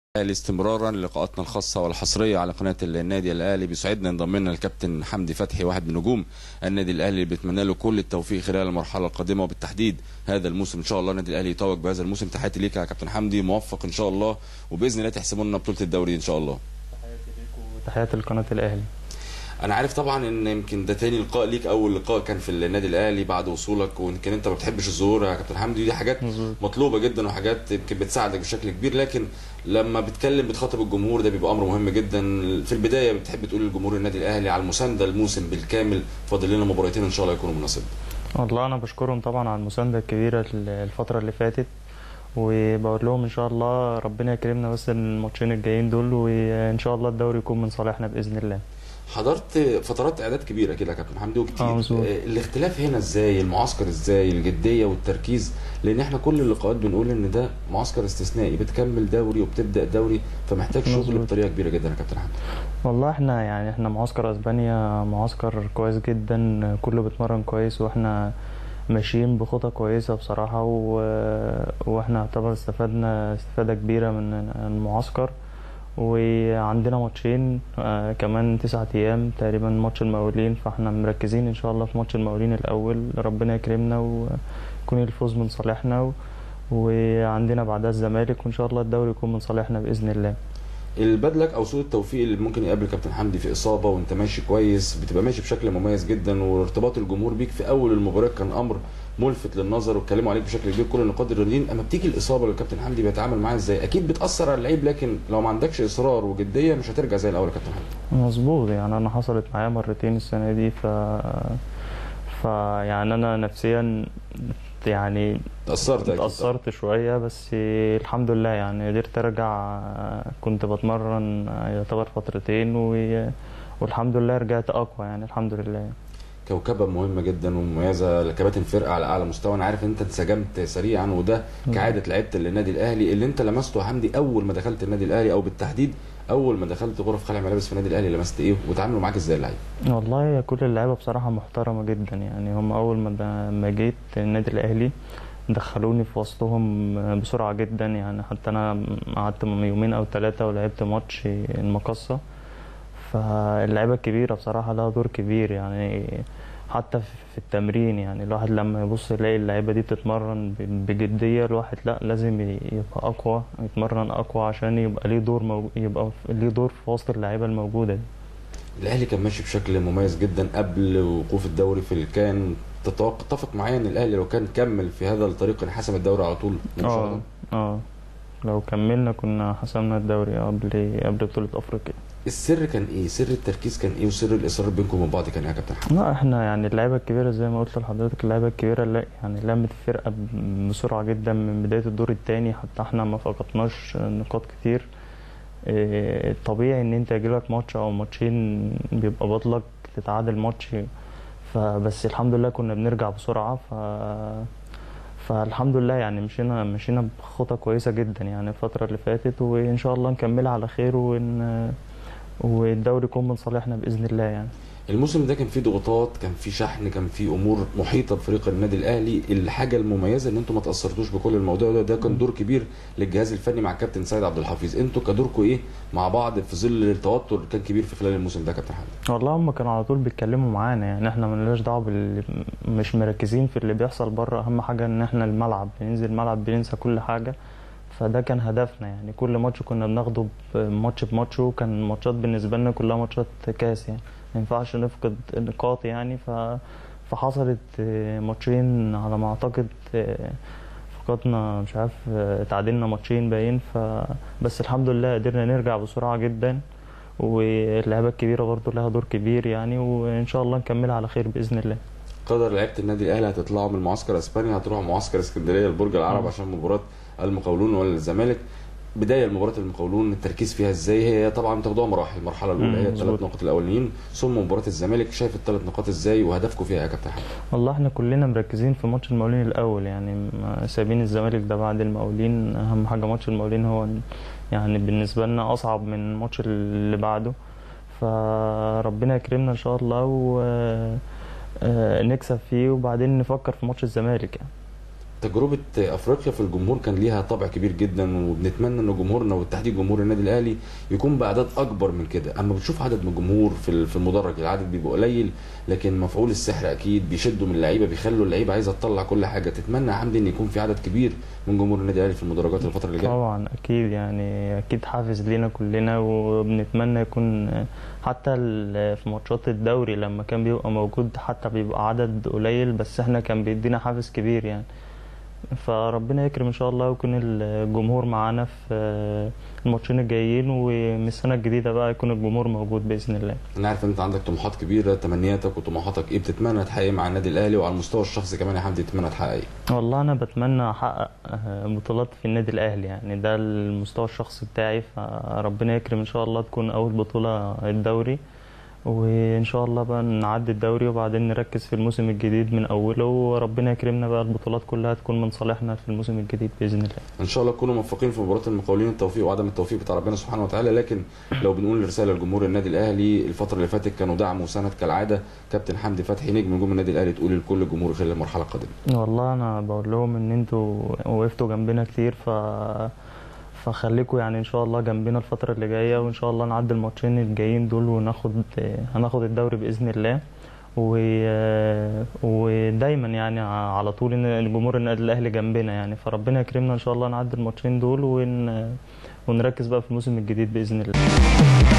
الاهلي استمرارا للقاءاتنا الخاصه والحصريه على قناه النادي الاهلي بيسعدنا ينضم لنا الكابتن حمدي فتحي واحد من نجوم النادي الاهلي اللي بيتمنى له كل التوفيق خلال المرحله القادمه وبالتحديد هذا الموسم ان شاء الله النادي الاهلي يتوج بهذا الموسم تحياتي ليك يا كابتن حمدي موفق ان شاء الله وباذن الله تحسموا لنا بطوله الدوري ان شاء الله تحياتي ليك وتحياتي لقناه الاهلي انا عارف طبعا ان يمكن ده تاني لقاء ليك اول لقاء كان في النادي الاهلي بعد وصولك ويمكن انت ما بتحبش الظهور يا كابتن حمدي دي حاجات مظبوط. مطلوبه جدا وحاجات يمكن بتساعدك بشكل كبير لكن لما بتكلم بتخاطب الجمهور ده بيبقى امر مهم جدا في البدايه بتحب تقول للجمهور النادي الاهلي على المسانده الموسم بالكامل فاضل لنا مباراتين ان شاء الله يكونوا مناسبين والله انا بشكرهم طبعا على المسانده الكبيره الفتره اللي فاتت وبقول لهم ان شاء الله ربنا يكرمنا بس الماتشين الجايين دول وان شاء الله الدوري يكون من صالحنا باذن الله حضرت فترات اعداد كبيره كده يا كابتن حمدي وكتير آه، مظبوط. آه، الاختلاف هنا ازاي المعسكر ازاي الجديه والتركيز لان احنا كل اللقاءات بنقول ان ده معسكر استثنائي بتكمل دوري وبتبدا دوري فمحتاج شغل مظبوط. بطريقه كبيره جدا يا كابتن حمدي والله احنا يعني احنا معسكر اسبانيا معسكر كويس جدا كله بيتمرن كويس واحنا ماشيين بخطى كويسة بصراحة و... واحنا يعتبر استفدنا استفادة كبيرة من المعسكر وعندنا ماتشين آه، كمان تسعة أيام تقريبا ماتش المقاولين فاحنا مركزين إن شاء الله في ماتش المقاولين الأول ربنا يكرمنا ويكون الفوز من صالحنا و... وعندنا بعدها الزمالك وإن شاء الله الدوري يكون من صالحنا بإذن الله البدلك او سوء التوفيق اللي ممكن يقابل كابتن حمدي في اصابه وانت ماشي كويس بتبقى ماشي بشكل مميز جدا وارتباط الجمهور بيك في اول المباراه كان امر ملفت للنظر واتكلموا عليك بشكل كبير كل النقاد الرياضيين اما بتيجي الاصابه للكابتن حمدي بيتعامل معاها ازاي اكيد بتاثر على اللعيب لكن لو ما عندكش اصرار وجديه مش هترجع زي الاول يا كابتن حمدي مظبوط يعني انا حصلت معايا مرتين السنه دي ف ف يعني انا نفسيا يعني تاثرت أكيد. اتأثرت شوية بس الحمد لله يعني قدرت ارجع كنت بتمرن يعتبر فترتين و... والحمد لله رجعت اقوى يعني الحمد لله كوكبه مهمه جدا ومميزه لكباتن فرقه على اعلى مستوى انا عارف ان انت انسجمت سريعا وده كعاده لعيبه النادي الاهلي اللي انت لمسته يا حمدي اول ما دخلت النادي الاهلي او بالتحديد اول ما دخلت غرف خلع ملابس في النادي الاهلي لمست ايه وتعاملوا معاك ازاي اللعيبه والله كل اللعيبة بصراحة محترمة جدا يعني هم أول ما د- ما جيت النادي الأهلي دخلوني في وسطهم بسرعة جدا يعني حتى أنا قعدت يومين أو ثلاثة ولعبت ماتش المقصة فاللعيبة الكبيرة بصراحة لها دور كبير يعني حتى في التمرين يعني الواحد لما يبص يلاقي اللعيبة دي بتتمرن ب- بجدية الواحد لا لازم ي- يبقى أقوى يتمرن أقوى عشان يبقى ليه دور مو... يبقى ليه دور في وسط اللعيبة الموجودة دي الاهلي كان ماشي بشكل مميز جدا قبل وقوف الدوري في الكان تتوق- تتفق معايا ان الاهلي لو كان كمل في هذا الطريق كان حسم الدوري على طول إن شاء اه الله. اه لو كملنا كنا حسمنا الدوري قبل قبل بطولة افريقيا السر كان ايه سر التركيز كان ايه وسر الاصرار بينكم وبين بعض كان ايه يا كابتن حمدي لا احنا يعني اللعيبة الكبيرة زي ما قلت لحضرتك اللعيبة الكبيرة لا يعني لمت الفرقة ب- بسرعة جدا من بداية الدور التاني حتى احنا ما فقدناش نقاط كتير إيه، طبيعي ان انت يجيلك ماتش او ماتشين بيبقى بطلك تتعادل ماتش فبس الحمد لله كنا بنرجع بسرعة ف فالحمد لله يعني مشينا مشينا بخطى كويسة جدا يعني الفترة اللي فاتت وإن شاء الله نكملها على خير وإن والدوري يكون من صالحنا بإذن الله يعني الموسم ده كان فيه ضغوطات كان فيه شحن كان فيه امور محيطه بفريق النادي الاهلي الحاجه المميزه ان انتم ما تاثرتوش بكل الموضوع ده ده كان دور كبير للجهاز الفني مع الكابتن سيد عبد الحفيظ انتوا كدوركم ايه مع بعض في ظل التوتر اللي كان كبير في خلال الموسم ده يا كابتن حمدي والله هم كانوا على طول بيتكلموا معانا يعني احنا ملناش دعوة باللي مش مركزين في اللي بيحصل بره أهم حاجة إن احنا الملعب بننزل الملعب بننسى كل حاجة فده كان هدفنا يعني كل ماتش كنا بناخده ماتش بماتش وكان الماتشات بالنسبة لنا كلها ماتشات كاس يعني ما ينفعش نفقد نقاط يعني ف فحصلت آه، ماتشين على ما اعتقد آه، فقدنا مش عارف آه، تعادلنا ماتشين باين ف بس الحمد لله قدرنا نرجع بسرعة جدا واللعيبة الكبيرة برضو لها دور كبير يعني وإن شاء الله نكملها على خير بإذن الله قدر لعيبه النادي الاهلي هتطلعوا من معسكر اسبانيا هتروحوا معسكر اسكندريه لبرج العرب مم. عشان مباراه المقاولون ولا الزمالك بدايه لمباراه المقاولون التركيز فيها ازاي هي طبعا بتاخدوها مراحل المرحله الاولى مم، هي الثلاث مظبوط. نقط الاولانيين ثم مباراه الزمالك شايف الثلاث نقاط ازاي وهدفكم فيها يا كابتن حمدي والله احنا كلنا مركزين في ماتش المقاولين الأول يعني ما سايبين الزمالك ده بعد المقاولين أهم حاجة ماتش المقاولين هو يعني بالنسبة لنا أصعب من الماتش اللي بعده فربنا يكرمنا إن شاء الله ونكسب فيه وبعدين نفكر في ماتش الزمالك يعني تجربه افريقيا في الجمهور كان ليها طابع كبير جدا وبنتمنى ان جمهورنا وبالتحديد جمهور النادي الاهلي يكون باعداد اكبر من كده اما بتشوف عدد من الجمهور في ال- في المدرج العدد بيبقى قليل لكن مفعول السحر اكيد بيشدوا من اللعيبه بيخلوا اللعيبه عايزه تطلع كل حاجه تتمنى يا حمدي ان يكون في عدد كبير من جمهور النادي الاهلي في المدرجات الفتره اللي جايه طبعا اكيد يعني اكيد حافز لينا كلنا وبنتمنى يكون حتى ال- في ماتشات الدوري لما كان بيبقى موجود حتى بيبقى عدد قليل بس احنا كان بيدينا حافز كبير يعني فربنا يكرم ان شاء الله ويكون الجمهور معانا في الماتشين الجايين ومن السنه الجديده بقى يكون الجمهور موجود باذن الله انا عارف ان انت عندك طموحات كبيره تمنياتك وطموحاتك ايه بتتمنى تحقق إيه مع النادي الاهلي وعلى المستوى الشخصي كمان يا حمدي تتمنى تحقق ايه والله انا بتمنى احقق آه، بطولات في النادي الاهلي يعني ده المستوى الشخصي بتاعي فربنا يكرم ان شاء الله تكون اول بطوله الدوري وان شاء الله بقى نعدي الدوري وبعدين نركز في الموسم الجديد من اوله وربنا يكرمنا بقى البطولات كلها تكون من صالحنا في الموسم الجديد باذن الله ان شاء الله تكونوا موفقين في مباراه المقاولين التوفيق وعدم التوفيق بتاع ربنا سبحانه وتعالى لكن لو بنقول رساله لجمهور النادي الاهلي الفتره اللي فاتت كانوا دعم وسند كالعاده كابتن حمدي فتحي نجم نجوم النادي الاهلي تقول لكل الجمهور خلال المرحله القادمه والله انا بقول لهم ان انتوا وقفتوا جنبنا كتير ف فخليكوا يعني ان شاء الله جنبنا الفتره اللي جايه وان شاء الله نعدي الماتشين الجايين دول وناخد هناخد الدوري باذن الله و... ودايما يعني على طول ان جمهور النادي الاهلي جنبنا يعني فربنا يكرمنا ان شاء الله نعدي الماتشين دول ون... ونركز بقى في الموسم الجديد باذن الله